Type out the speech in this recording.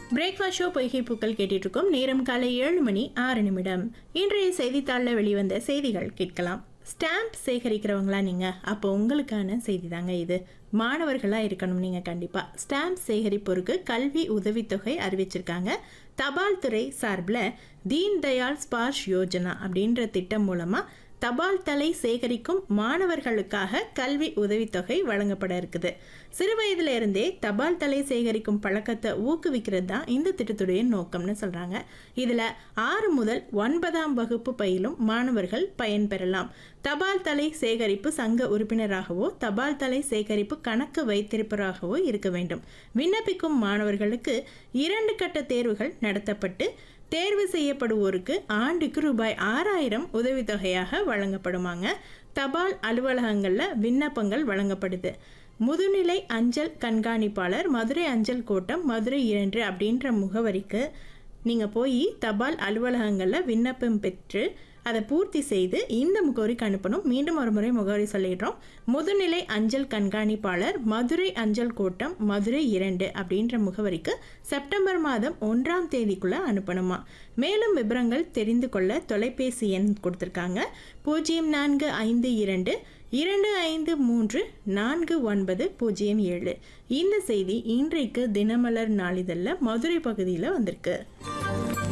breakfast show பொய்கை பூக்கள் கேட்டுட்டு இருக்கோம் நேரம் காலை ஏழு மணி ஆறு நிமிடம் இன்றைய செய்தித்தாளில் வெளிவந்த செய்திகள் கேட்கலாம் ஸ்டாம்ப் சேகரிக்கிறவங்களா நீங்கள் அப்போ உங்களுக்கான செய்தி தாங்க இது மாணவர்களாக இருக்கணும் நீங்கள் கண்டிப்பாக ஸ்டாம்ப் சேகரிப்போருக்கு கல்வி உதவித்தொகை அறிவிச்சிருக்காங்க தபால் துறை சார்பில் தீன் தயாள் ஸ்பார்ஷ் யோஜனா அப்படின்ற திட்டம் மூலமாக தபால் தலை சேகரிக்கும் மாணவர்களுக்காக கல்வி உதவித்தொகை வழங்கப்பட இருக்குது சிறு வயதுல இருந்தே தபால் தலை சேகரிக்கும் பழக்கத்தை ஊக்குவிக்கிறது தான் இந்த திட்டத்துடைய நோக்கம்னு சொல்றாங்க இதுல ஆறு முதல் ஒன்பதாம் வகுப்பு பயிலும் மாணவர்கள் பயன்பெறலாம் தபால் தலை சேகரிப்பு சங்க உறுப்பினராகவோ தபால் தலை சேகரிப்பு கணக்கு வைத்திருப்பவராகவோ இருக்க வேண்டும் விண்ணப்பிக்கும் மாணவர்களுக்கு இரண்டு கட்ட தேர்வுகள் நடத்தப்பட்டு தேர்வு செய்யப்படுவோருக்கு ஆண்டுக்கு ரூபாய் ஆறாயிரம் உதவித்தொகையாக வழங்கப்படுமாங்க தபால் அலுவலகங்களில் விண்ணப்பங்கள் வழங்கப்படுது முதுநிலை அஞ்சல் கண்காணிப்பாளர் மதுரை அஞ்சல் கோட்டம் மதுரை இரண்டு அப்படின்ற முகவரிக்கு நீங்கள் போய் தபால் அலுவலகங்களில் விண்ணப்பம் பெற்று அதை பூர்த்தி செய்து இந்த முகவரிக்கு அனுப்பணும் மீண்டும் ஒரு முறை முகவரி சொல்லிடுறோம் முதுநிலை அஞ்சல் கண்காணிப்பாளர் மதுரை அஞ்சல் கோட்டம் மதுரை இரண்டு அப்படின்ற முகவரிக்கு செப்டம்பர் மாதம் ஒன்றாம் தேதிக்குள்ளே அனுப்பணுமா மேலும் விவரங்கள் தெரிந்து கொள்ள தொலைபேசி எண் கொடுத்துருக்காங்க பூஜ்ஜியம் நான்கு ஐந்து இரண்டு இரண்டு ஐந்து மூன்று நான்கு ஒன்பது பூஜ்ஜியம் ஏழு இந்த செய்தி இன்றைக்கு தினமலர் நாளிதழில் மதுரை பகுதியில் வந்திருக்கு